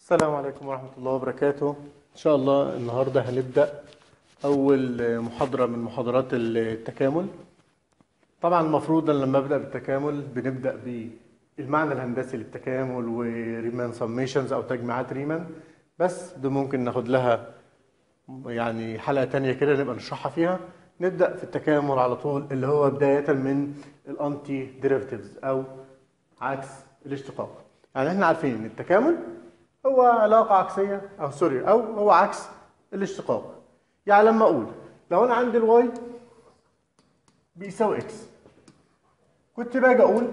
السلام عليكم ورحمة الله وبركاته إن شاء الله النهاردة هنبدأ أول محاضرة من محاضرات التكامل طبعا المفروض أن لما أبدأ بالتكامل بنبدأ بالمعنى الهندسي للتكامل وريمان سميشنز أو تجميعات ريمان بس ده ممكن ناخد لها يعني حلقة تانية كده نبقى نشرحها فيها نبدأ في التكامل على طول اللي هو بداية من الأنتي ديريفاتيفز أو عكس الاشتقاق يعني احنا عارفين ان التكامل هو علاقة عكسية أو سوري أو هو عكس الاشتقاق يعني لما أقول لو أنا عندي الواي بيساوي إكس كنت باجي أقول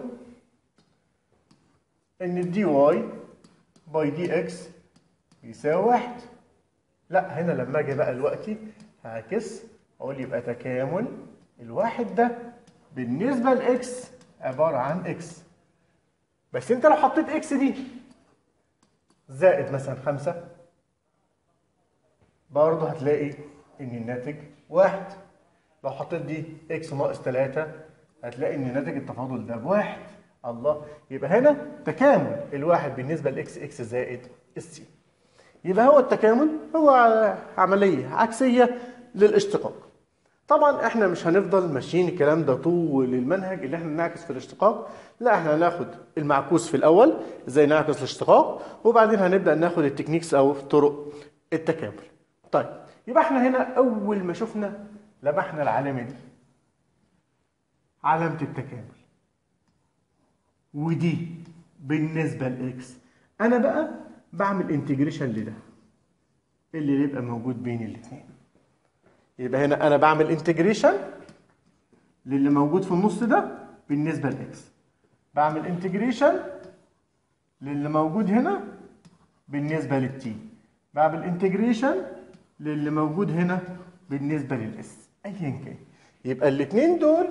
إن الدي واي باي دي إكس يساوي واحد لا هنا لما أجي بقى دلوقتي هعكس أقول يبقى تكامل الواحد ده بالنسبة لإكس عبارة عن إكس بس أنت لو حطيت إكس دي زائد مثلا خمسة برضه هتلاقي ان الناتج واحد لو حطيت دي اكس ناقص تلاتة هتلاقي ان ناتج التفاضل ده بواحد الله يبقى هنا تكامل الواحد بالنسبة لاكس اكس زائد السي يبقى هو التكامل هو عملية عكسية للاشتقاق طبعا احنا مش هنفضل ماشيين الكلام ده طول المنهج اللي احنا نعكس في الاشتقاق لا احنا هناخد المعكوس في الاول ازاي نعكس الاشتقاق وبعدين هنبدا ناخد التكنيكس او طرق التكامل طيب يبقى احنا هنا اول ما شفنا لمحنا العلامه دي علامه التكامل ودي بالنسبه لاكس انا بقى بعمل انتجريشن لده اللي يبقى موجود بين الاثنين يبقى هنا انا بعمل انتجريشن للي موجود في النص ده بالنسبه لاكس بعمل انتجريشن للي موجود هنا بالنسبه للتي بعمل انتجريشن للي موجود هنا بالنسبه للاس ايا كان يبقى الاثنين دول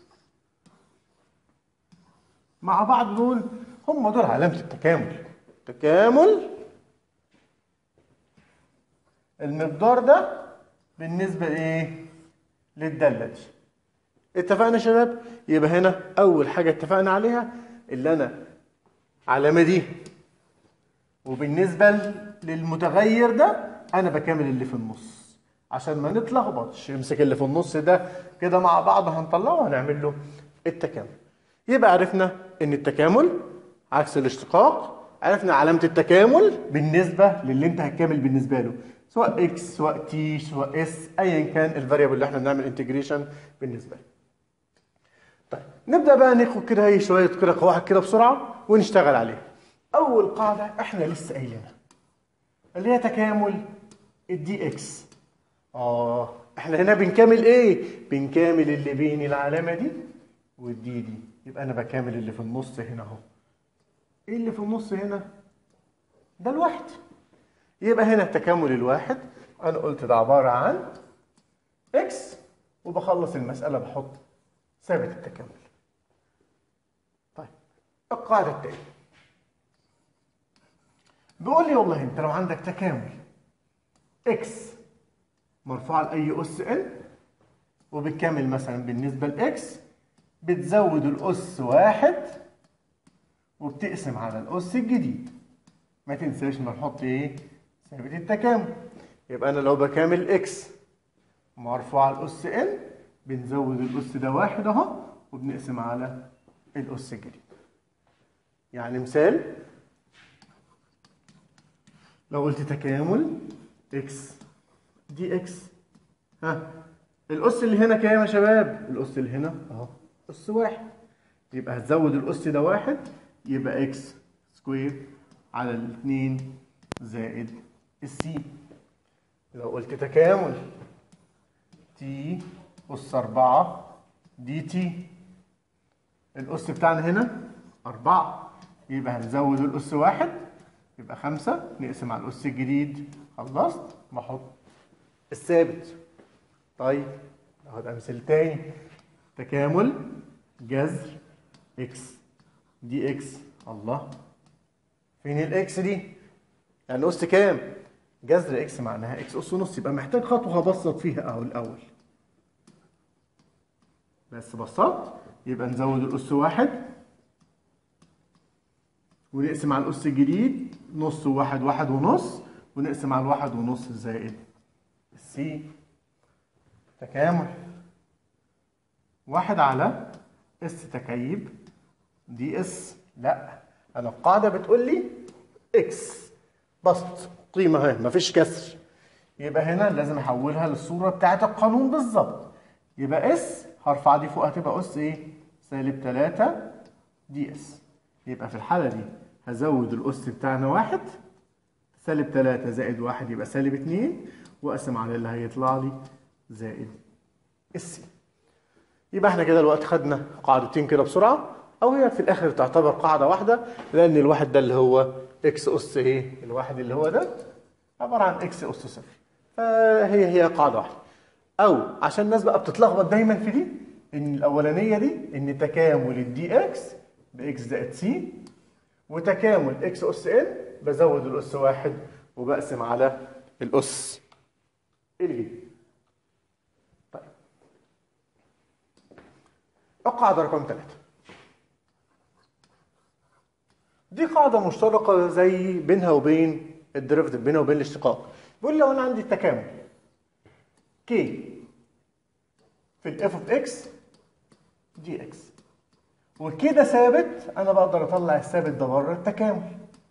مع بعض دول هم دول علامه التكامل تكامل المقدار ده بالنسبة إيه؟ للدالة دي. اتفقنا يا شباب؟ يبقى هنا أول حاجة اتفقنا عليها اللي أنا علامة دي وبالنسبة للمتغير ده أنا بكامل اللي في النص عشان ما نتلخبطش امسك اللي في النص ده كده مع بعض هنطلعه وهنعمل له التكامل. يبقى عرفنا إن التكامل عكس الاشتقاق عرفنا علامة التكامل بالنسبة للي أنت هتكامل بالنسبة له سواء اكس سواء تي سواء اس ايا كان الفاريبل اللي احنا بنعمل انتجريشن بالنسبه له. طيب نبدا بقى ناخد كده هي شويه كده قواعد كده بسرعه ونشتغل عليها. اول قاعده احنا لسه قايلينها اللي هي تكامل الدي اكس. اه احنا هنا بنكامل ايه؟ بنكامل اللي بين العلامه دي والدي دي يبقى انا بكامل اللي في النص هنا اهو. ايه اللي في النص هنا؟ ده الواحد. يبقى هنا تكامل الواحد انا قلت ده عباره عن اكس وبخلص المساله بحط ثابت التكامل طيب القاعده الثانيه بيقول لي والله انت لو عندك تكامل اكس مرفوع لاي اس ان وبتكامل مثلا بالنسبه لاكس بتزود الاس واحد وبتقسم على الاس الجديد ما تنساش نحط ايه ثابت التكامل يبقى انا لو بكامل اكس مرفوع على الاس ان بنزود الاس ده واحد اهو وبنقسم على الاس الجديد يعني مثال لو قلت تكامل اكس دي اكس ها الاس اللي هنا كام يا شباب الاس اللي هنا اهو اس واحد يبقى هتزود الاس ده واحد يبقى اكس سكوير على الاثنين زائد السي لو قلت تكامل تي أس أربعة دي تي الأس بتاعنا هنا أربعة يبقى هنزود الأس واحد يبقى خمسة نقسم على الأس الجديد خلصت بحط الثابت طيب ناخد أمثلة تاني تكامل جذر إكس دي إكس الله فين الإكس دي؟ يعني أس كام؟ جذر إكس معناها إكس أس ونص يبقى محتاج خطوة هبسط فيها أهو الأول بس بسطت يبقى نزود الأس واحد ونقسم على الأس الجديد نص وواحد واحد ونص ونقسم على الواحد ونص زائد السي تكامل واحد على اس تكيب دي اس لا انا القاعده بتقول لي اكس بسط قيمه اهي مفيش كسر يبقى هنا لازم احولها للصوره بتاعت القانون بالظبط يبقى اس هرفع دي فوق هتبقى اس ايه سالب 3 دي اس يبقى في الحاله دي هزود الاس بتاعنا واحد سالب 3 زائد واحد يبقى سالب 2 واقسم على اللي هيطلع لي زائد السي يبقى احنا كده دلوقتي خدنا قاعدتين كده بسرعه او هي في الاخر تعتبر قاعده واحده لان الواحد ده اللي هو اكس اس ايه الواحد اللي هو ده عباره عن اكس اس صفر فهي هي قاعده واحده او عشان الناس بقى بتتلخبط دايما في دي ان الاولانيه دي ان تكامل الدي اكس باكس زائد سي وتكامل اكس اس ان بزود الاس واحد وبقسم على الاس الجديد طيب القاعده رقم ثلاثة دي قاعده مشتركه زي بينها وبين الديريفيتيف بينها وبين الاشتقاق بيقول لو انا عندي التكامل كي في الاف اوف اكس دي اكس وكده ثابت انا بقدر اطلع الثابت ده بره التكامل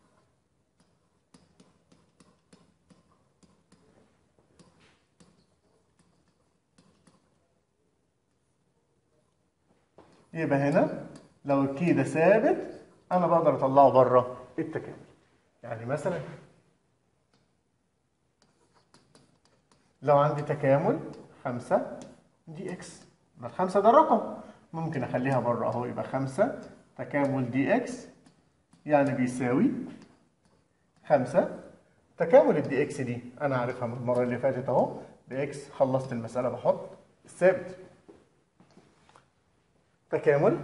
يبقى هنا لو الكي ده ثابت انا بقدر اطلعه بره التكامل يعني مثلا لو عندي تكامل 5 دي اكس ما الخمسة ده رقم ممكن اخليها بره اهو يبقى 5 تكامل دي اكس يعني بيساوي 5 تكامل الدي اكس دي انا عارفها من المره اللي فاتت اهو باكس خلصت المساله بحط الثابت تكامل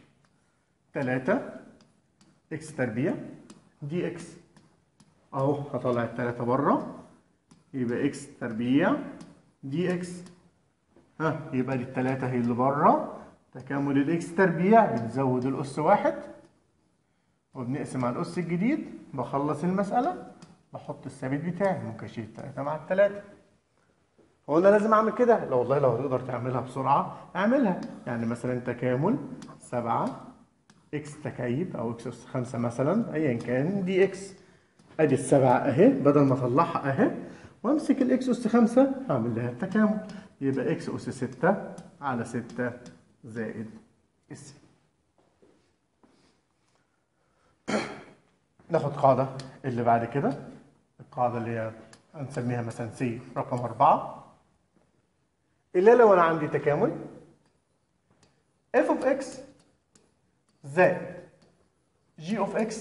3 اكس تربيع دي اكس اهو هطلع التلاتة بره يبقى اكس تربيع دي اكس ها يبقى دي التلاتة هي اللي بره تكامل الاكس تربيع بنزود الاس واحد وبنقسم على الاس الجديد بخلص المسألة بحط الثابت بتاعي ممكن اشيل التلاتة مع التلاتة هو انا لازم اعمل كده لو والله لو تقدر تعملها بسرعة اعملها يعني مثلا تكامل سبعة اكس تكعيب او اكس اس خمسة مثلا ايا كان دي اكس ادي السبعة اهي بدل ما اطلعها اهي وامسك الاكس اس خمسة اعمل لها التكامل يبقى اكس اس ستة على ستة زائد الس ناخد قاعدة اللي بعد كده القاعدة اللي هي هنسميها مثلا سي رقم أربعة إلا لو أنا عندي تكامل f of x زائد g of x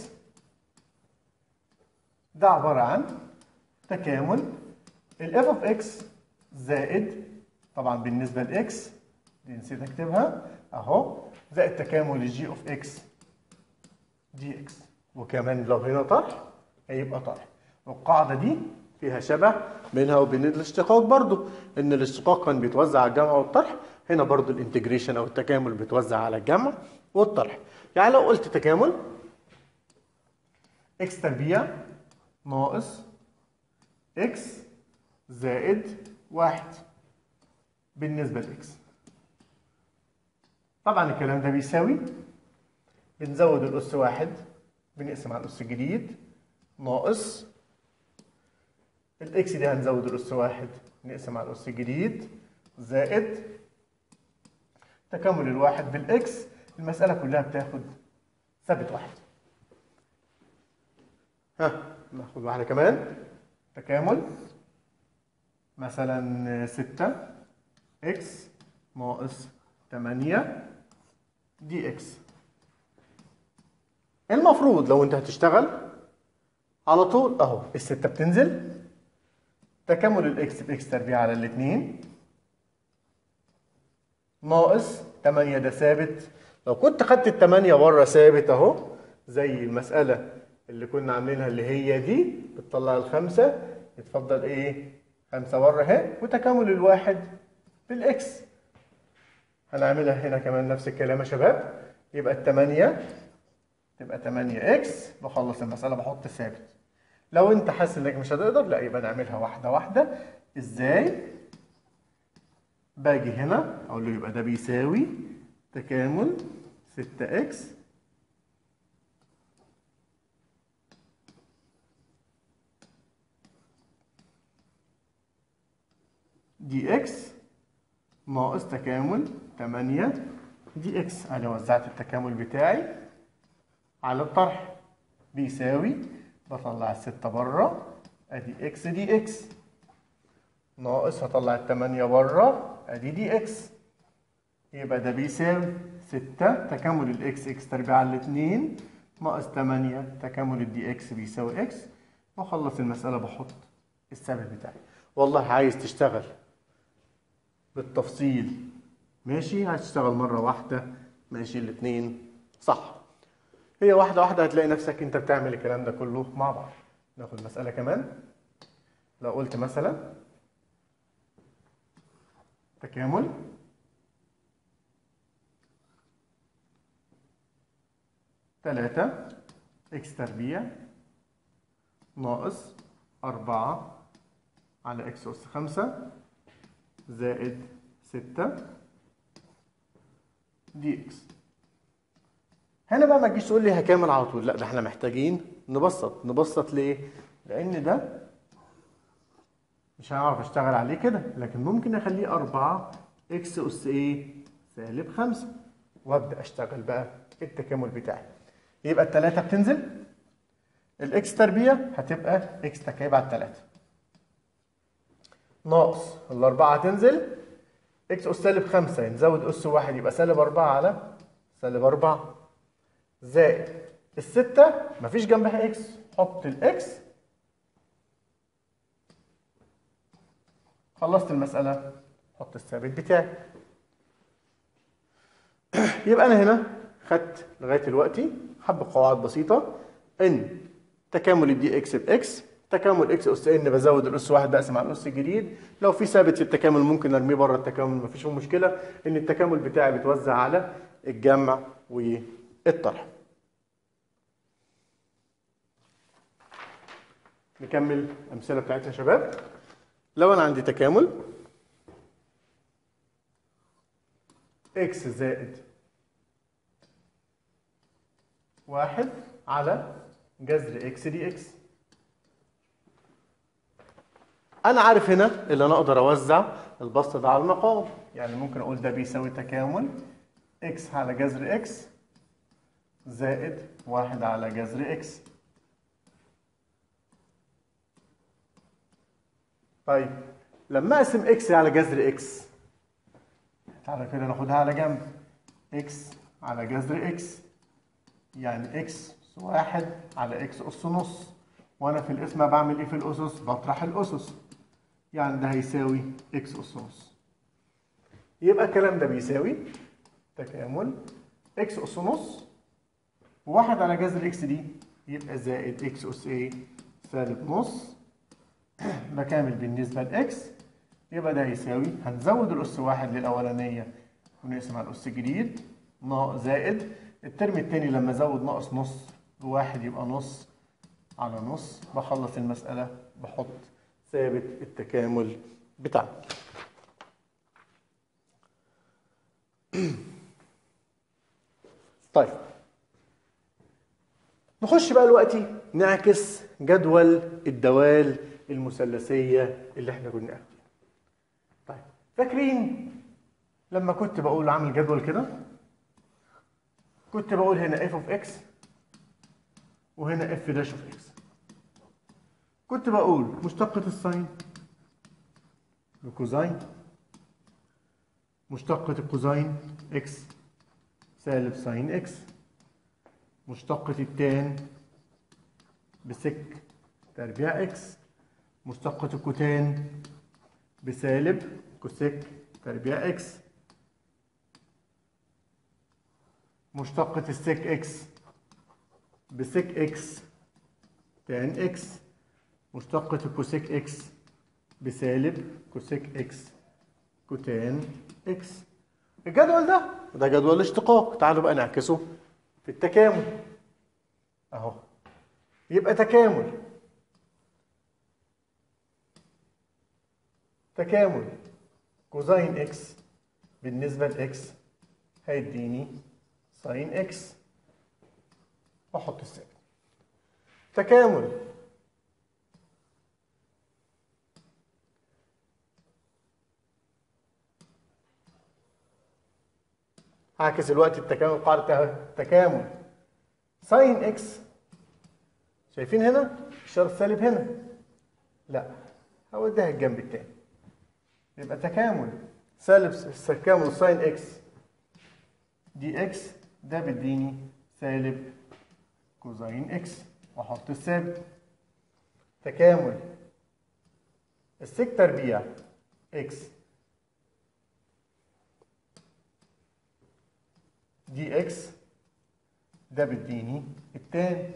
ده عبارة عن تكامل ال f of x زائد طبعا بالنسبة ل x دي نسيت اكتبها اهو زائد تكامل ال g of x dx وكمان لو هنا طرح هيبقى طرح والقاعدة دي فيها شبه بينها وبين الاشتقاق برضو ان الاشتقاق كان بيتوزع على الجمع والطرح هنا برضو الانتجريشن او التكامل بيتوزع على الجمع والطرح يعني لو قلت تكامل اكس تربيع ناقص اكس زائد واحد بالنسبة لاكس طبعا الكلام ده بيساوي بنزود الأس واحد بنقسم على الأس الجديد ناقص الاكس دي هنزود الأس واحد نقسم على الأس الجديد زائد تكامل الواحد بالإكس المسألة كلها بتاخد ثابت واحد ها ناخد واحدة كمان تكامل مثلا ستة اكس ناقص تمانية دي اكس المفروض لو انت هتشتغل على طول اهو الستة بتنزل تكامل الاكس باكس تربيع على الاتنين ناقص 8 ده ثابت لو كنت خدت التمانية بره ثابت اهو زي المسألة اللي كنا عاملينها اللي هي دي بتطلع الخمسة يتفضل ايه خمسة بره اهي وتكامل الواحد بالاكس هنعملها هنا كمان نفس الكلام يا شباب يبقى التمانية تبقى 8 اكس بخلص المساله بحط ثابت لو انت حاسس انك مش هتقدر لا يبقى نعملها واحده واحده ازاي باجي هنا اقول له يبقى ده بيساوي تكامل 6 اكس دي اكس ناقص تكامل 8 دي اكس انا وزعت التكامل بتاعي على الطرح بيساوي بطلع الستة بره ادي اكس دي اكس ناقص هطلع التمانية بره ادي دي اكس يبقى ده بيساوي ستة تكامل الاكس اكس تربيع على الاتنين ناقص تمانية تكامل الدي اكس بيساوي اكس واخلص المسألة بحط الثابت بتاعي والله عايز تشتغل بالتفصيل ماشي عايز تشتغل مرة واحدة ماشي الاتنين صح هي واحدة واحدة هتلاقي نفسك انت بتعمل الكلام ده كله مع بعض ناخد مسألة كمان لو قلت مثلا تكامل تلاتة اكس تربيع ناقص أربعة على اكس أس خمسة زائد ستة دي اكس هنا بقى ما تجيش تقول لي هكامل على طول لا ده احنا محتاجين نبسط نبسط ليه لان ده مش هعرف اشتغل عليه كده لكن ممكن اخليه 4 اكس اس ايه سالب 5 وابدا اشتغل بقى التكامل بتاعي يبقى الثلاثه بتنزل الاكس تربيع هتبقى اكس تكعيب على الثلاثه ناقص الاربعه هتنزل اكس اس سالب 5 نزود اس واحد يبقى سالب 4 على سالب 4 زائد الستة مفيش جنبها اكس حط الاكس خلصت المسألة حط الثابت بتاعي يبقى أنا هنا خدت لغاية دلوقتي حبة قواعد بسيطة إن تكامل الدي إكس بإكس تكامل إكس أس إن بزود الأس واحد بقسم على الأس الجديد لو في ثابت في التكامل ممكن أرميه بره التكامل مفيش فيه مشكلة إن التكامل بتاعي بيتوزع على الجمع والطرح نكمل الأمثلة بتاعتنا يا شباب لو أنا عندي تكامل x زائد واحد على جذر x دي x أنا عارف هنا اللي أنا أقدر أوزع البسط ده على المقام يعني ممكن أقول ده بيساوي تكامل x على جذر x زائد واحد على جذر x طيب لما اقسم اكس على جذر اكس تعالى كده ناخدها على جنب اكس على جذر اكس يعني اكس واحد على اكس اس نص وانا في القسمه بعمل ايه في الاسس بطرح الاسس يعني ده هيساوي اكس اس نص يبقى الكلام ده بيساوي تكامل اكس اس نص وواحد على جذر اكس دي يبقى زائد اكس اس ايه سالب نص بكامل بالنسبة لإكس يبقى ده يساوي هنزود الأس واحد للأولانية ونقسم على الأس الجديد ناقص زائد الترم التاني لما أزود ناقص نص بواحد يبقى نص على نص بخلص المسألة بحط ثابت التكامل بتاعنا طيب نخش بقى دلوقتي نعكس جدول الدوال المثلثيه اللي احنا كنا قاعدين. طيب فاكرين لما كنت بقول عامل جدول كده كنت بقول هنا اف اوف اكس وهنا اف داش اوف اكس كنت بقول مشتقة الساين بكوزين مشتقة الكوزين اكس سالب ساين اكس مشتقة التان بسك تربيع اكس مشتقة الكوتان بسالب كوسيك تربيع اكس مشتقة السيك اكس بسيك اكس تان اكس مشتقة الكوسيك اكس بسالب كوسيك اكس كوتان اكس الجدول ده ده جدول الاشتقاق تعالوا بقى نعكسه في التكامل اهو يبقى تكامل تكامل كوزين اكس بالنسبة لاكس هيديني ساين اكس واحط السالب تكامل هعكس الوقت التكامل قاعدة التكامل ساين اكس شايفين هنا الشرط سالب هنا لا هوديها الجنب التاني يبقى تكامل سالب تكامل ساين اكس دي اكس ده بيديني سالب كوزين اكس واحط الثابت تكامل السك تربيع اكس دي اكس ده بيديني التاني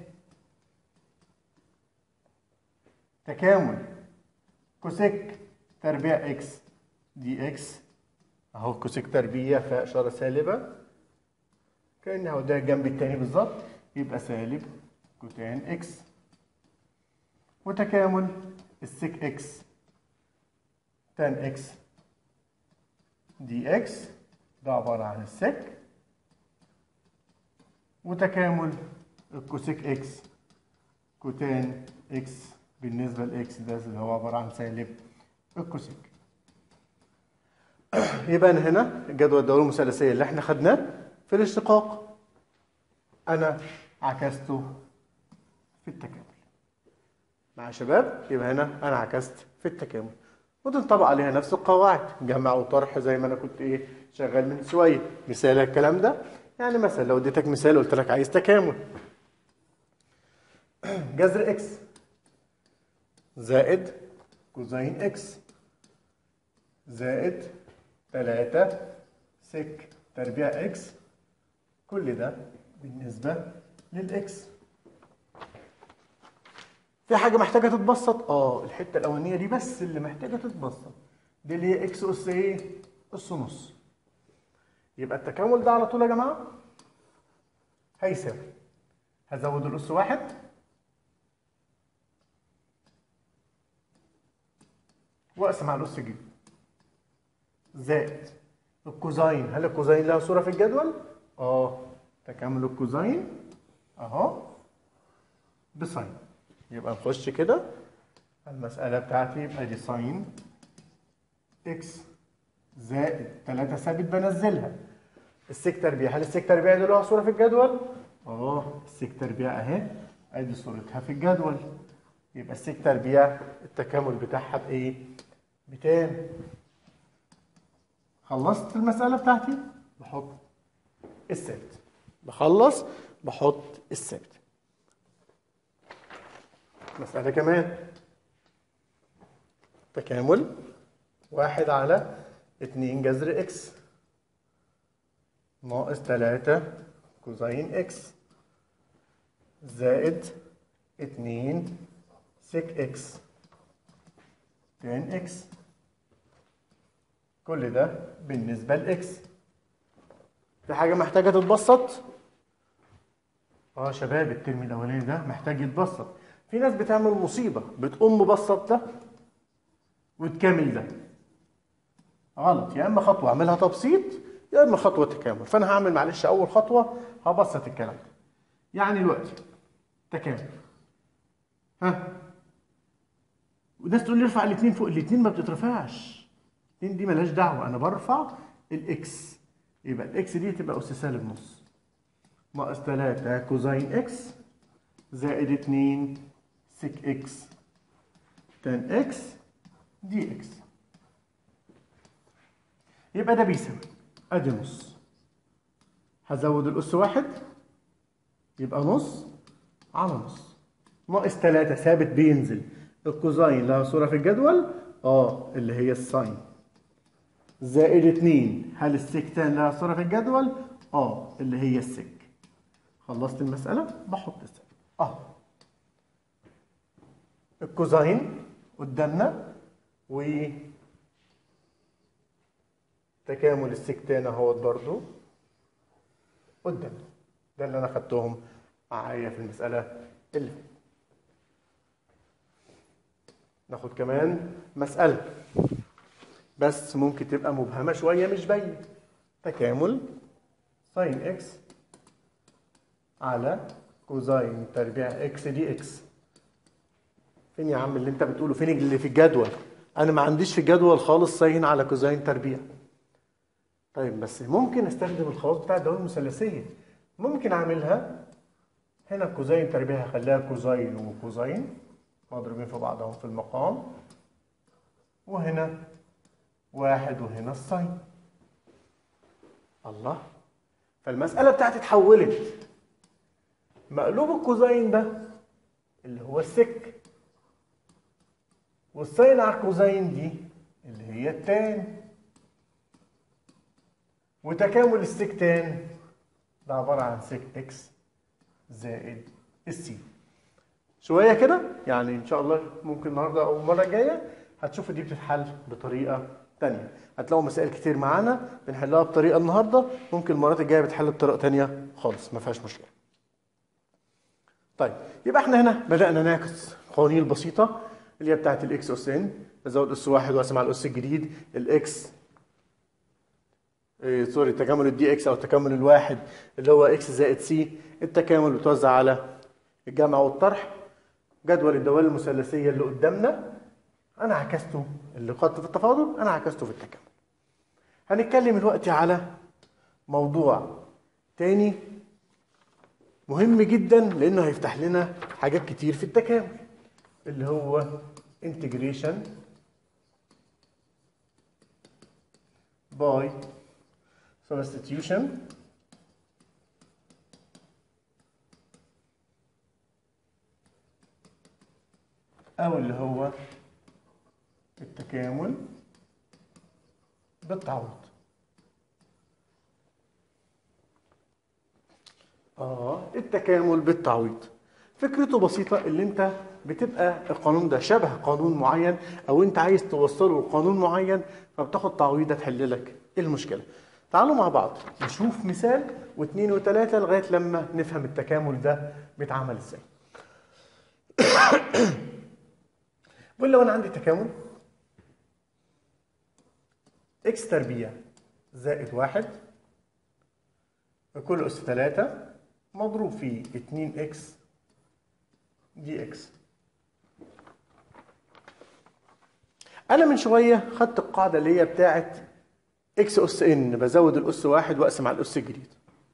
تكامل كوسيك تربيع اكس دي اكس اهو كوسيك تربيع فيها اشاره سالبه كاني هوديها الجنب التاني بالظبط يبقى سالب كوتان اكس وتكامل السيك اكس تان اكس دي اكس ده عباره عن السك وتكامل الكوسيك اكس كوتان اكس بالنسبة لاكس ده اللي هو عبارة عن سالب الكوسيك يبقى أنا هنا الجدول الدوري المثلثية اللي احنا خدناه في الاشتقاق أنا عكسته في التكامل مع شباب يبقى هنا أنا عكست في التكامل وتنطبق عليها نفس القواعد جمع وطرح زي ما أنا كنت إيه شغال من شوية مثال الكلام ده يعني مثلا لو اديتك مثال قلت لك عايز تكامل جذر اكس زائد كوزين اكس زائد 3 سك تربيع اكس كل ده بالنسبة للاكس في حاجة محتاجة تتبسط؟ اه الحتة الأولانية دي بس اللي محتاجة تتبسط دي اللي هي اكس أس ايه؟ أس نص يبقى التكامل ده على طول يا جماعة هيساوي هزود الأس واحد وأقسم على الأس جيم زائد الكوزين هل الكوزين لها صورة في الجدول؟ اه تكامل الكوزين اهو بساين يبقى نخش كده المسألة بتاعتي يبقى دي ساين اكس زائد 3 ثابت بنزلها السك تربيع هل السك تربيع دي لها صورة في الجدول؟ اه السك تربيع اهي ادي صورتها في الجدول يبقى السك تربيع التكامل بتاعها بايه؟ بتان خلصت المسألة بتاعتي بحط الثابت بخلص بحط الثابت مسألة كمان تكامل واحد على اتنين جذر اكس ناقص تلاتة كوزين اكس زائد اتنين سك اكس تان اكس كل ده بالنسبة لاكس في حاجة محتاجة تتبسط؟ اه شباب الترم الأولاني ده محتاج يتبسط في ناس بتعمل مصيبة بتقوم مبسط ده وتكامل ده غلط يا اما خطوه اعملها تبسيط يا اما خطوه تكامل فانا هعمل معلش اول خطوه هبسط الكلام ده يعني دلوقتي تكامل ها وناس تقول لي ارفع الاثنين فوق الاثنين ما بتترفعش الاثنين دي ملهاش دعوه انا برفع الاكس يبقى الاكس دي تبقى اس سالب نص ناقص 3 كوزين اكس زائد 2 سك اكس تان اكس دي اكس يبقى ده بيساوي ادي نص هزود الاس واحد يبقى نص على نص ناقص 3 ثابت بينزل الكوزين لها صورة في الجدول اه اللي هي الساين زائد 2 هل السكتان لها صورة في الجدول اه اللي هي السك خلصت المسألة بحط السك اه الكوزين قدامنا و تكامل السكتان اهوت برضو قدامنا ده اللي انا خدتهم معايا في المسألة اللي فاتت. ناخد كمان مسألة بس ممكن تبقى مبهمة شوية مش باينة تكامل ساين اكس على كوزاين تربيع اكس دي اكس فين يا عم اللي انت بتقوله فين اللي في الجدول انا ما عنديش في الجدول خالص ساين على كوزاين تربيع طيب بس ممكن استخدم الخواص بتاع الدوائر المثلثيه ممكن اعملها هنا كوزاين تربيع هخليها كوزاين وكوزاين مضروبين في بعضهم في المقام وهنا واحد وهنا الساين الله فالمسألة بتاعتي اتحولت مقلوب الكوزاين ده اللي هو السك والساين على الكوزاين دي اللي هي التان وتكامل السك تان ده عبارة عن سك اكس زائد السي شوية كده يعني ان شاء الله ممكن النهارده او المرة الجاية هتشوفوا دي بتتحل بطريقة تانية هتلاقوا مسائل كتير معانا بنحلها بطريقة النهارده ممكن المرات الجاية بتحل بطريقة تانية خالص ما فيهاش مشكلة طيب يبقى احنا هنا بدأنا نعكس القوانين البسيطة اللي هي بتاعت الاكس اس ان ازود اس واحد واقسم على الاس الجديد الاكس إيه سوري تكامل الدي اكس او التكامل الواحد اللي هو اكس زائد سي التكامل بتوزع على الجمع والطرح جدول الدوال المثلثيه اللي قدامنا انا عكسته اللي قد في التفاضل انا عكسته في التكامل هنتكلم دلوقتي على موضوع تاني مهم جدا لانه هيفتح لنا حاجات كتير في التكامل اللي هو integration by substitution أو اللي هو التكامل بالتعويض آه التكامل بالتعويض فكرته بسيطة اللي انت بتبقى القانون ده شبه قانون معين او انت عايز توصله لقانون معين فبتاخد تعويضة تحل لك المشكلة تعالوا مع بعض نشوف مثال واثنين وثلاثة لغاية لما نفهم التكامل ده بيتعمل ازاي بقول لو انا عندي تكامل اكس تربيع زائد واحد كل اس 3 مضروب في 2 اكس دي اكس انا من شويه خدت القاعده اللي هي بتاعت اكس اس ان بزود الاس واحد واقسم على الاس الجديد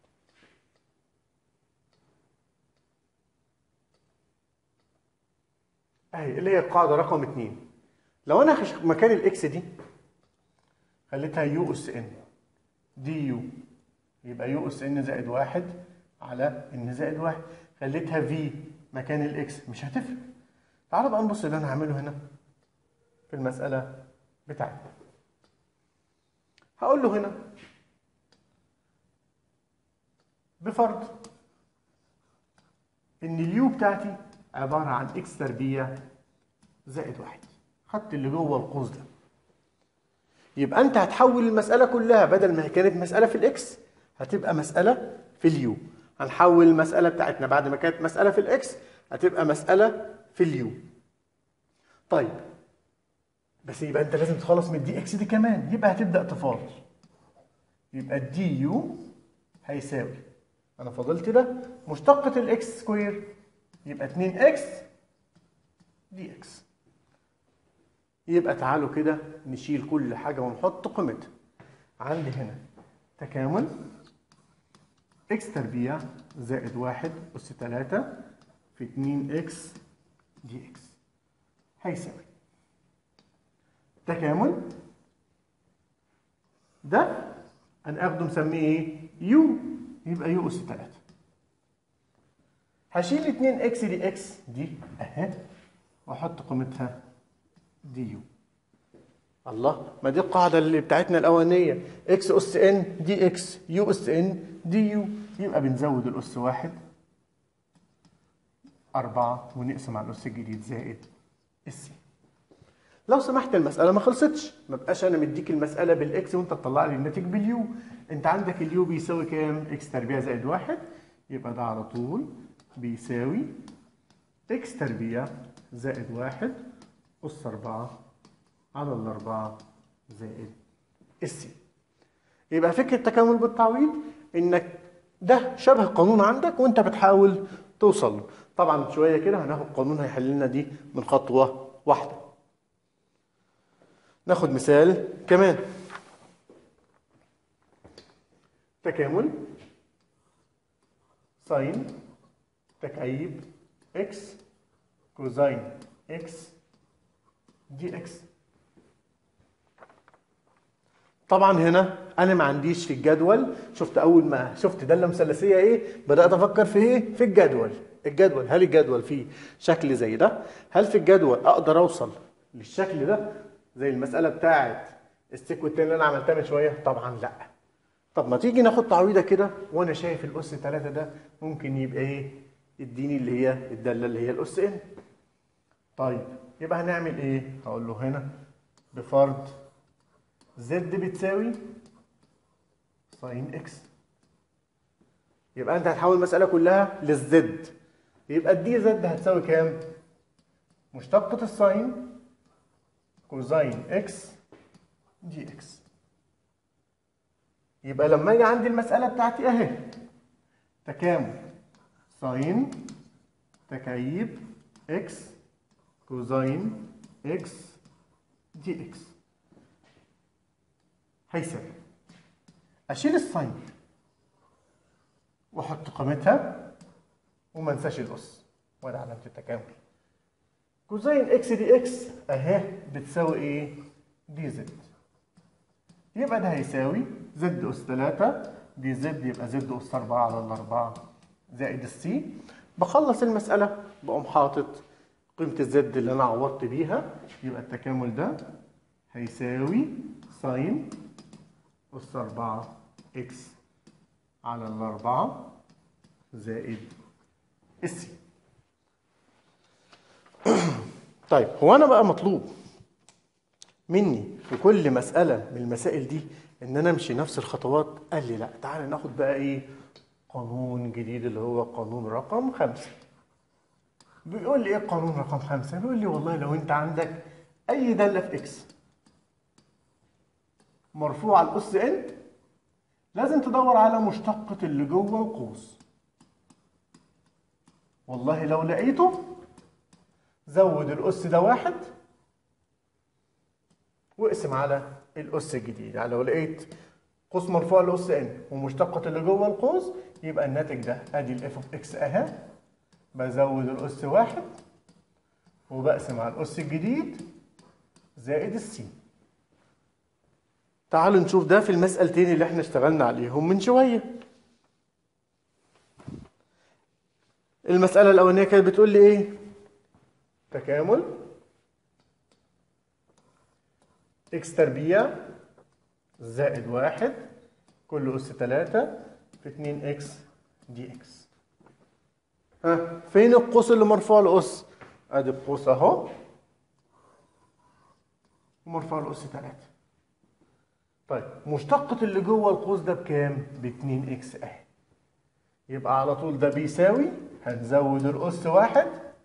اهي اللي هي القاعده رقم اتنين لو انا خش- مكان الاكس دي خليتها يو اس ان دي يو يبقى يو اس ان زائد واحد على ان زائد واحد خليتها في مكان الاكس مش هتفرق تعالوا بقى نبص اللي انا هعمله هنا في المسألة بتاعتنا هقول له هنا بفرض ان اليو بتاعتي عبارة عن اكس تربيع زائد واحد خدت اللي جوه القوس ده يبقى انت هتحول المسألة كلها بدل ما هي كانت مسألة في الاكس هتبقى مسألة في اليو هنحول المسألة بتاعتنا بعد ما كانت مسألة في الاكس هتبقى مسألة في اليو طيب بس يبقى انت لازم تخلص من الدي اكس دي كمان يبقى هتبدأ تفاضل يبقى الدي يو هيساوي انا فاضلت ده مشتقة الاكس سكوير يبقى 2 اكس دي اكس يبقى تعالوا كده نشيل كل حاجة ونحط قيمتها عندي هنا تكامل اكس تربيع زائد واحد أس تلاتة في اتنين اكس دي اكس هيساوي تكامل ده هناخده نسميه ايه؟ يو يبقى يو اس تلاتة هشيل اتنين اكس دي اكس دي اهي واحط قيمتها دي يو الله ما دي القاعدة اللي بتاعتنا الأولانية اكس أس ان دي اكس يو أس ان دي يو يبقى بنزود الأس واحد أربعة ونقسم على الأس الجديد زائد السي لو سمحت المسألة ما خلصتش ما بقاش أنا مديك المسألة بالإكس وأنت تطلع لي الناتج باليو أنت عندك اليو بيساوي كام؟ إكس تربيع زائد واحد يبقى ده على طول بيساوي اكس تربيع زائد واحد أس أربعة على الأربعة زائد السي يبقى فكرة التكامل بالتعويض إنك ده شبه قانون عندك وأنت بتحاول توصل له طبعا شوية كده هناخد قانون هيحل لنا دي من خطوة واحدة ناخد مثال كمان تكامل ساين تكعيب اكس كوزين اكس دي اكس طبعا هنا انا ما عنديش في الجدول شفت اول ما شفت داله مثلثيه ايه بدات افكر في ايه في الجدول الجدول هل الجدول فيه شكل زي ده هل في الجدول اقدر اوصل للشكل ده زي المساله بتاعه السيكوت اللي انا عملتها من شويه طبعا لا طب ما تيجي ناخد تعويضه كده وانا شايف الاس 3 ده ممكن يبقى ايه يديني اللي هي الداله اللي هي الاس ان طيب يبقى هنعمل ايه هقول له هنا بفرض زد بتساوي ساين اكس يبقى انت هتحول المساله كلها للزد يبقى الدي زد هتساوي كام مشتقة الساين كوزين اكس دي اكس يبقى لما اجي عندي المسألة بتاعتي اهي تكامل ساين تكعيب اكس كوزين اكس دي اكس هيساوي اشيل الساين واحط قيمتها وما انساش الاس ولا علامة التكامل كوزين اكس دي اكس اهي بتساوي ايه دي زد يبقى ده هيساوي زد اس 3 دي زد يبقى زد اس 4 على الأربعة زائد السي بخلص المسألة بقوم حاطط قيمة الزد اللي أنا عوضت بيها يبقى التكامل ده هيساوي ساين أس 4 إكس على الأربعة زائد السي طيب هو أنا بقى مطلوب مني في كل مسألة من المسائل دي إن أنا أمشي نفس الخطوات قال لي لا تعالى ناخد بقى إيه قانون جديد اللي هو قانون رقم خمسة بيقول لي إيه قانون رقم خمسة بيقول لي والله لو أنت عندك أي دالة في إكس مرفوعة الأس إن لازم تدور على مشتقة اللي جوه القوس والله لو لقيته زود الأس ده واحد واقسم على الأس الجديد يعني لو لقيت قوس مرفوع لأس إن ومشتقة اللي جوه القوس يبقى الناتج ده أدي الإف أوف إكس أهي بزود الأس واحد وبقسم على الأس الجديد زائد السي تعالوا نشوف ده في المسألتين اللي احنا اشتغلنا عليهم من شوية المسألة الأولانية كانت بتقول لي إيه؟ تكامل إكس تربيع زائد واحد كل أس تلاتة في اتنين إكس دي إكس ها فين القوس اللي مرفوع لأس؟ أدي القوس أهو ومرفوع لأس تلاتة طيب مشتقة اللي جوه القوس ده بكام؟ ب 2 اكس اهي. يبقى على طول ده بيساوي هنزود الأس واحد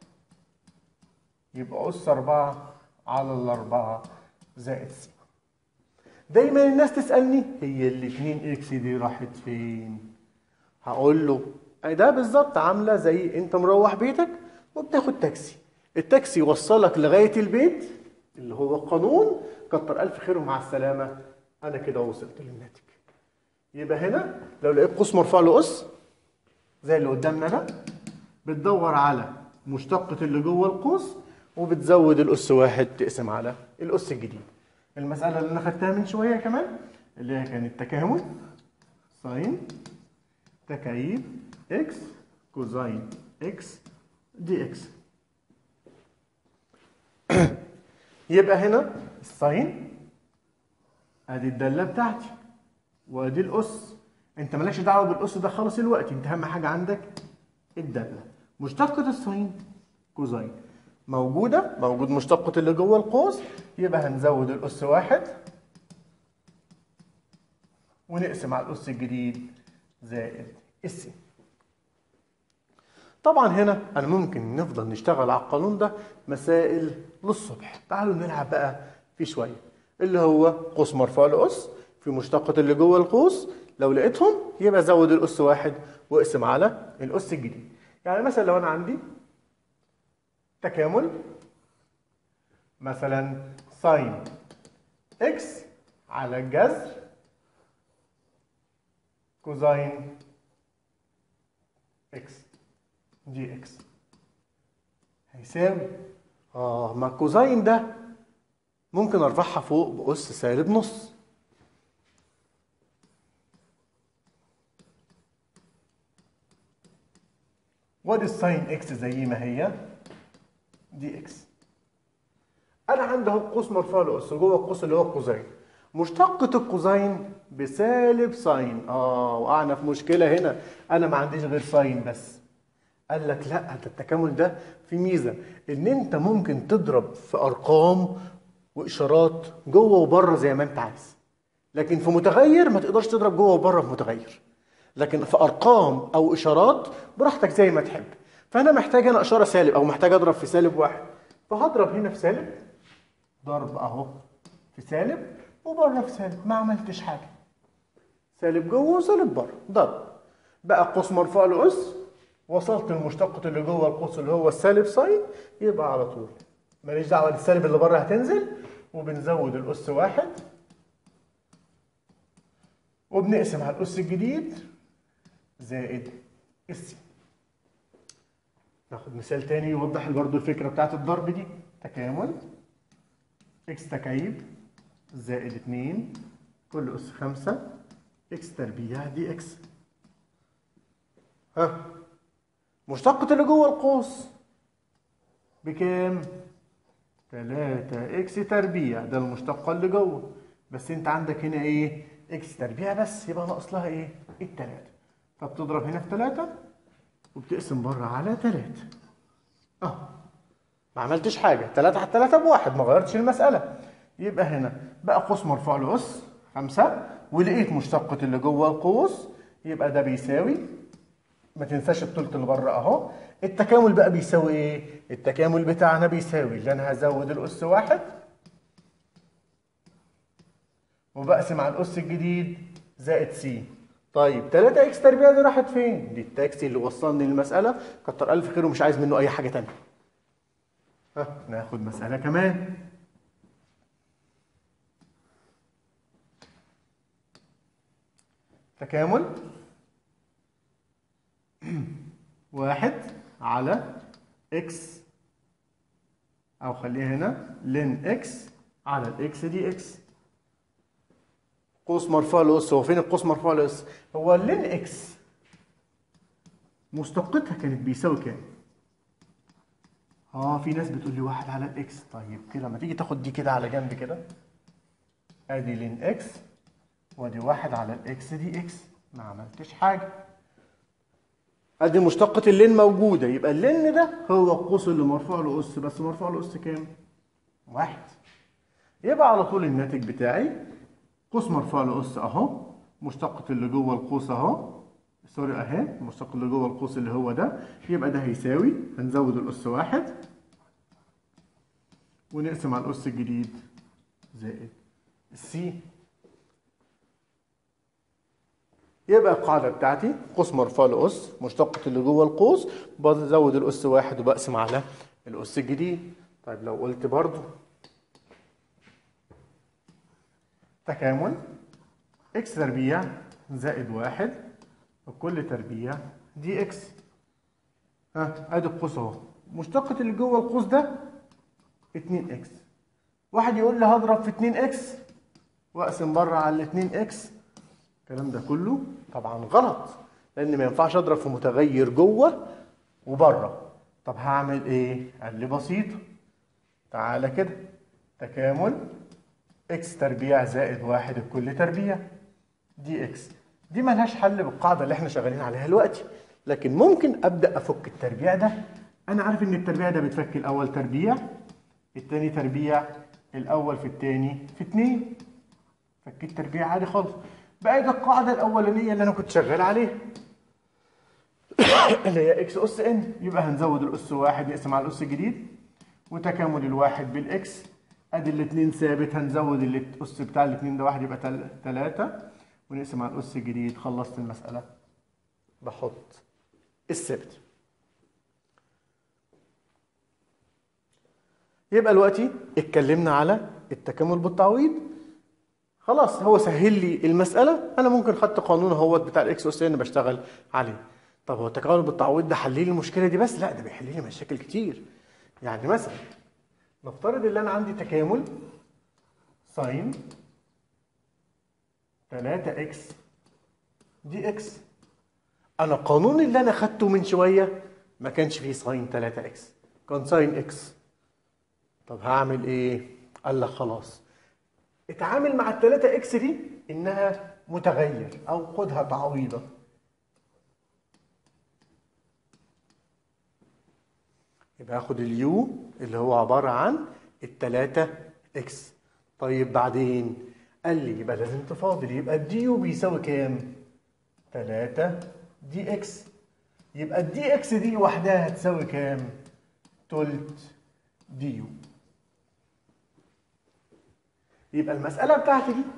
يبقى أس أربعة على الأربعة زائد سي. دايما الناس تسألني هي ال 2 اكس دي راحت فين؟ هقول له ده بالظبط عاملة زي أنت مروح بيتك وبتاخد تاكسي. التاكسي يوصلك لغاية البيت اللي هو القانون كتر ألف خيره مع السلامة انا كده وصلت للناتج يبقى هنا لو لقيت قوس مرفوع لأس زي اللي قدامنا ده بتدور على مشتقة اللي جوه القوس وبتزود الأس واحد تقسم على الأس الجديد المسألة اللي أنا خدتها من شوية كمان اللي هي كانت تكامل ساين تكعيب إكس كوزين إكس دي إكس يبقى هنا الساين ادي الداله بتاعتي وادي الاس انت مالكش دعوه بالاس ده خالص الوقت انت اهم حاجه عندك الداله مشتقه الساين كوزين موجوده موجود مشتقه اللي جوه القوس يبقى هنزود الاس واحد ونقسم على الاس الجديد زائد السي طبعا هنا انا ممكن نفضل نشتغل على القانون ده مسائل للصبح تعالوا نلعب بقى فيه شويه اللي هو قوس مرفوع لأس في مشتقة اللي جوه القوس لو لقيتهم يبقى زود الأس واحد واقسم على الأس الجديد يعني مثلا لو أنا عندي تكامل مثلا ساين اكس على الجذر كوزاين اكس دي اكس هيساوي اه ما الكوزاين ده ممكن ارفعها فوق بأس سالب نص وادي الساين اكس زي ما هي دي اكس انا عندي اهو قوس مرفوع لاس جوه القوس اللي هو الكوزين مشتقة الكوزين بسالب ساين اه وقعنا في مشكلة هنا انا ما عنديش غير ساين بس قال لك لا ده التكامل ده في ميزة ان انت ممكن تضرب في ارقام واشارات جوه وبره زي ما انت عايز لكن في متغير ما تقدرش تضرب جوه وبره في متغير لكن في ارقام او اشارات براحتك زي ما تحب فانا محتاج هنا اشاره سالب او محتاج اضرب في سالب واحد فهضرب هنا في سالب ضرب اهو في سالب وبره في سالب ما عملتش حاجه سالب جوه وسالب بره ضرب بقى قوس مرفوع لاس وصلت المشتقة اللي جوه القوس اللي هو السالب ساين يبقى على طول ماليش دعوه السالب اللي بره هتنزل وبنزود الاس واحد وبنقسم على الاس الجديد زائد السي ناخد مثال تاني يوضح برضه الفكره بتاعت الضرب دي تكامل اكس تكعيب زائد 2 كل اس 5 اكس تربيع دي اكس ها مشتقة اللي جوه القوس بكام؟ 3 اكس تربيع ده المشتقة اللي جوه بس انت عندك هنا ايه؟ اكس تربيع بس يبقى ناقص لها ايه؟ التلاتة فبتضرب هنا في 3 وبتقسم بره على 3 اه ما عملتش حاجة 3 على 3 بواحد ما غيرتش المسألة يبقى هنا بقى قوس مرفوع لأس 5 ولقيت مشتقة اللي جوه القوس يبقى ده بيساوي ما تنساش التلت اللي بره اهو التكامل بقى بيساوي ايه التكامل بتاعنا بيساوي اللي انا هزود الاس واحد وبقسم على الاس الجديد زائد سي طيب 3 اكس تربيع دي راحت فين دي التاكسي اللي وصلني للمساله كتر الف خيره ومش عايز منه اي حاجه تانية ها ناخد مساله كمان تكامل واحد على اكس او خليها هنا لن اكس على الاكس دي اكس قوس مرفوع لاس هو فين القوس مرفوع لاس هو لن اكس مشتقتها كانت بيساوي كام اه في ناس بتقول لي واحد على الاكس طيب كده لما تيجي تاخد دي كده على جنب كده ادي لن اكس وادي واحد على الاكس دي اكس ما عملتش حاجه ادي مشتقة اللين موجودة يبقى اللين ده هو القوس اللي مرفوع له اس بس مرفوع له اس كام؟ واحد يبقى على طول الناتج بتاعي قوس مرفوع له اس اهو مشتقة اللي جوه القوس اهو سوري اهي المشتق اللي جوه القوس اللي هو ده يبقى ده هيساوي هنزود الاس واحد ونقسم على الاس الجديد زائد السي يبقى القاعدة بتاعتي قوس مرفوع لأس مشتقة اللي جوه القوس بزود الأس واحد وبقسم على الأس الجديد طيب لو قلت برضو تكامل اكس تربيع زائد واحد وكل تربيع دي اكس ها ادي القوس اهو مشتقة اللي جوه القوس ده 2 اكس واحد يقول لي هضرب في 2 اكس واقسم بره على 2 اكس الكلام ده كله طبعا غلط لان ما ينفعش اضرب في متغير جوه وبره طب هعمل ايه قال لي بسيطه تعالى كده تكامل اكس تربيع زائد واحد الكل تربيع دي اكس دي ملهاش حل بالقاعده اللي احنا شغالين عليها دلوقتي لكن ممكن ابدا افك التربيع ده انا عارف ان التربيع ده بتفك الاول تربيع التاني تربيع الاول في التاني في اتنين فكيت تربيع عادي خالص بقى دي القاعده الاولانيه اللي انا كنت شغال عليها اللي هي اكس اس ان يبقى هنزود الاس واحد نقسم على الاس الجديد وتكامل الواحد بالاكس ادي الاثنين ثابت هنزود الاس بتاع الاثنين ده واحد يبقى تل- تلاتة ونقسم على الاس الجديد خلصت المسألة بحط الثابت يبقى دلوقتي اتكلمنا على التكامل بالتعويض خلاص هو سهل لي المسألة أنا ممكن خدت قانون اهوت بتاع الإكس أس إن بشتغل عليه طب هو التكامل بالتعويض ده حل لي المشكلة دي بس لا ده بيحل لي مشاكل كتير يعني مثلا نفترض ان انا عندي تكامل ساين 3 اكس دي اكس انا القانون اللي انا خدته من شويه ما كانش فيه ساين 3 اكس كان ساين اكس طب هعمل ايه قال لك خلاص اتعامل مع ال 3 اكس دي انها متغير او خدها تعويضه يبقى هاخد اليو اللي هو عبارة عن التلاتة اكس طيب بعدين قال لي يبقى لازم تفاضل يبقى الدي يو بيساوي كام؟ تلاتة دي اكس يبقى الدي اكس دي لوحدها هتساوي كام؟ تلت دي يو يبقى المسألة بتاعتي دي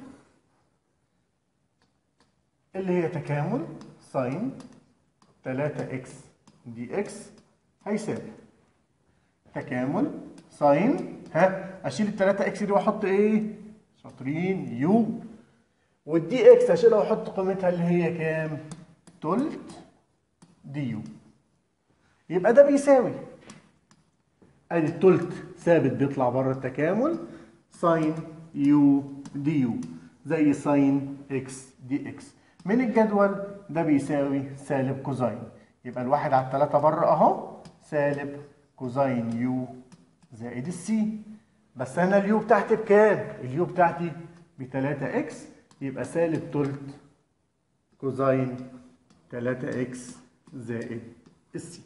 اللي هي تكامل ساين 3 اكس دي اكس هيساوي تكامل ساين ها اشيل ال 3 اكس دي واحط ايه؟ شاطرين يو والدي اكس اشيلها واحط قيمتها اللي هي كام؟ تلت دي يو يبقى ده بيساوي ادي التلت ثابت بيطلع بره التكامل ساين يو دي يو زي ساين اكس دي اكس من الجدول ده بيساوي سالب كوزين يبقى الواحد على التلاتة بره اهو سالب كوزين يو زائد السي بس انا اليو بتاعتي بكام؟ اليو بتاعتي ب 3 اكس يبقى سالب تلت كوزين 3 اكس زائد السي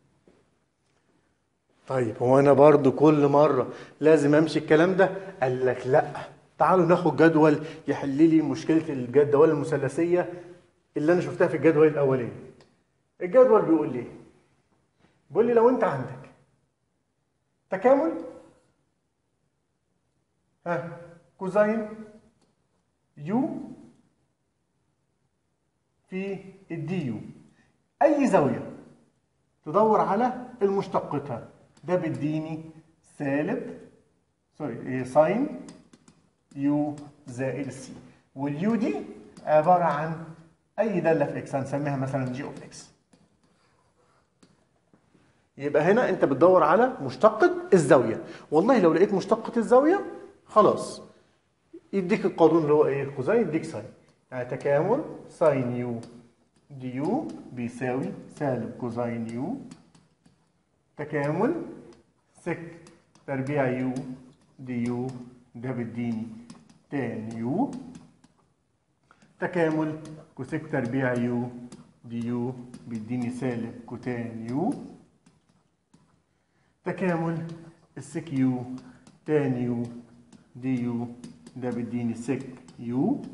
طيب هو انا برضو كل مره لازم امشي الكلام ده قال لك لا تعالوا ناخد جدول يحل لي مشكله الجدول المثلثيه اللي انا شفتها في الجدول الاولاني الجدول بيقول لي بيقول لي لو انت عندك تكامل ها كوزين يو في الدي يو اي زاويه تدور على المشتقتها ده بيديني سالب سوري إيه ساين يو زائد سي واليو دي عباره عن اي داله في اكس هنسميها مثلا جي اوف اكس يبقى هنا انت بتدور على مشتقة الزاوية والله لو لقيت مشتقة الزاوية خلاص يديك القانون اللي هو ايه الكوزين يديك ساين يعني تكامل ساين يو دي يو بيساوي سالب كوزين يو تكامل سك تربيع يو دي يو ده بيديني تان يو تكامل كوسيك تربيع يو دي يو بيديني سالب كوتان يو تكامل السك يو تان يو دي يو ده بيديني سك يو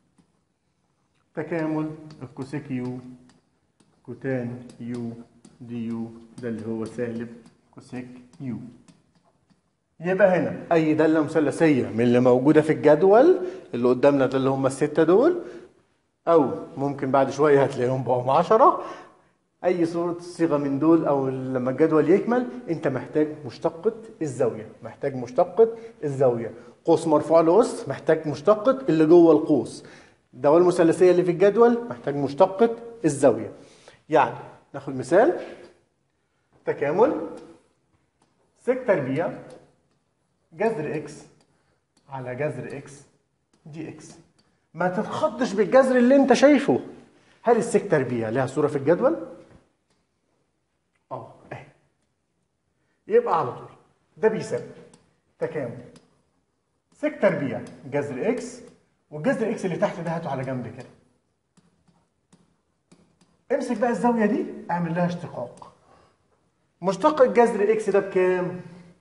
تكامل الكوسيك يو كوتان يو دي يو ده اللي هو سالب كوسيك يو يبقى هنا اي داله مثلثيه من اللي موجوده في الجدول اللي قدامنا ده اللي هم السته دول او ممكن بعد شويه هتلاقيهم بقوا 10 اي صوره صيغه من دول او لما الجدول يكمل انت محتاج مشتقه الزاويه محتاج مشتقه الزاويه قوس مرفوع لاس محتاج مشتقه اللي جوه القوس الدوال المثلثيه اللي في الجدول محتاج مشتقه الزاويه يعني ناخد مثال تكامل سك تربيع جذر اكس على جذر اكس دي اكس ما تتخضش بالجذر اللي انت شايفه هل السك تربيع لها صوره في الجدول اه اهي يبقى على طول ده بيساوي تكامل سك تربيع جذر اكس والجذر اكس اللي تحت ده هاته على جنب كده امسك بقى الزاويه دي اعمل لها اشتقاق مشتق الجذر اكس ده بكام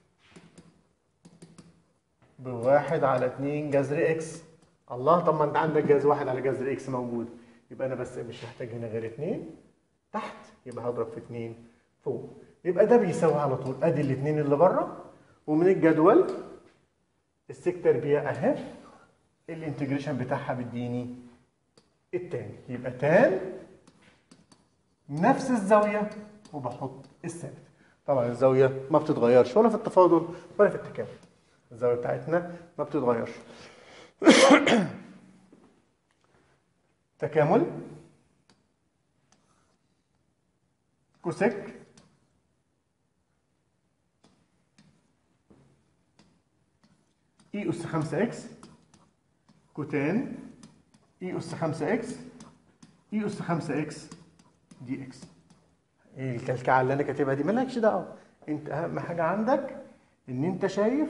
بواحد على اتنين جذر اكس الله طب ما انت عندك جذر واحد على جذر اكس موجود يبقى انا بس مش محتاج هنا غير اتنين تحت يبقى هضرب في 2 فوق يبقى ده بيساوي على طول ادي الاثنين اللي بره ومن الجدول السك تربيع اهي الانتجريشن بتاعها بيديني التاني يبقى تان نفس الزاويه وبحط الثابت طبعا الزاويه ما بتتغيرش ولا في التفاضل ولا في التكامل الزاويه بتاعتنا ما بتتغيرش تكامل كوسيك اي اس 5 اكس كوتان اي اس 5 اكس اي اس 5 اكس دي اكس ايه الكلكعه اللي انا كاتبها دي مالكش دعوه انت اهم حاجه عندك ان انت شايف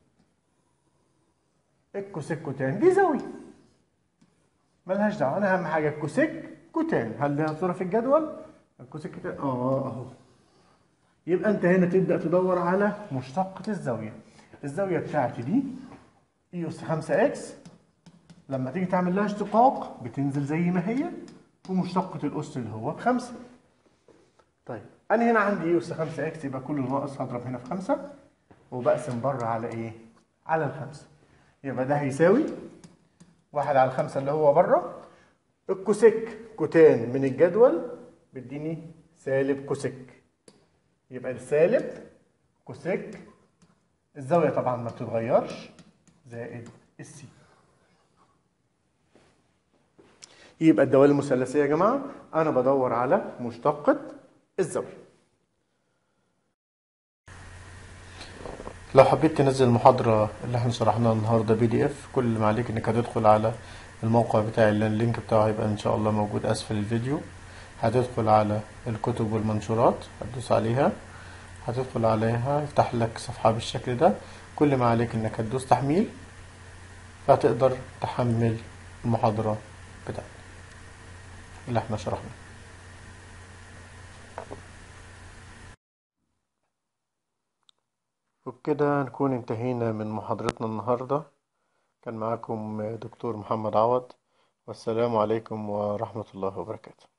الكوسيك كوتان دي زاويه ملهاش دعوه انا اهم حاجه الكوسيك كوتان هل لها صوره في الجدول الكوسيك كوتان اه اهو يبقى انت هنا تبدا تدور على مشتقه الزاويه الزاويه بتاعتي دي اي اس 5 اكس لما تيجي تعمل لها اشتقاق بتنزل زي ما هي ومشتقة الأس اللي هو بخمسة. طيب أنا هنا عندي اي أس 5 اكس يبقى كل ناقص هضرب هنا في خمسة وبقسم بره على إيه؟ على الخمسة. يبقى ده هيساوي واحد على الخمسة اللي هو بره الكوسيك كوتان من الجدول بيديني سالب كوسيك. يبقى السالب كوسيك الزاوية طبعا ما بتتغيرش زائد السي. يبقى الدوال المثلثيه يا جماعه انا بدور على مشتقه الزاويه لو حبيت تنزل المحاضره اللي احنا شرحناها النهارده بي دي اف كل اللي عليك انك هتدخل على الموقع بتاعي اللي اللينك بتاعه هيبقى ان شاء الله موجود اسفل الفيديو هتدخل على الكتب والمنشورات هتدوس عليها هتدخل عليها يفتح لك صفحه بالشكل ده كل ما عليك انك هتدوس تحميل فهتقدر تحمل المحاضره بتاعتك اللي احنا شرحناه وبكده نكون انتهينا من محاضرتنا النهاردة كان معاكم دكتور محمد عوض والسلام عليكم ورحمة الله وبركاته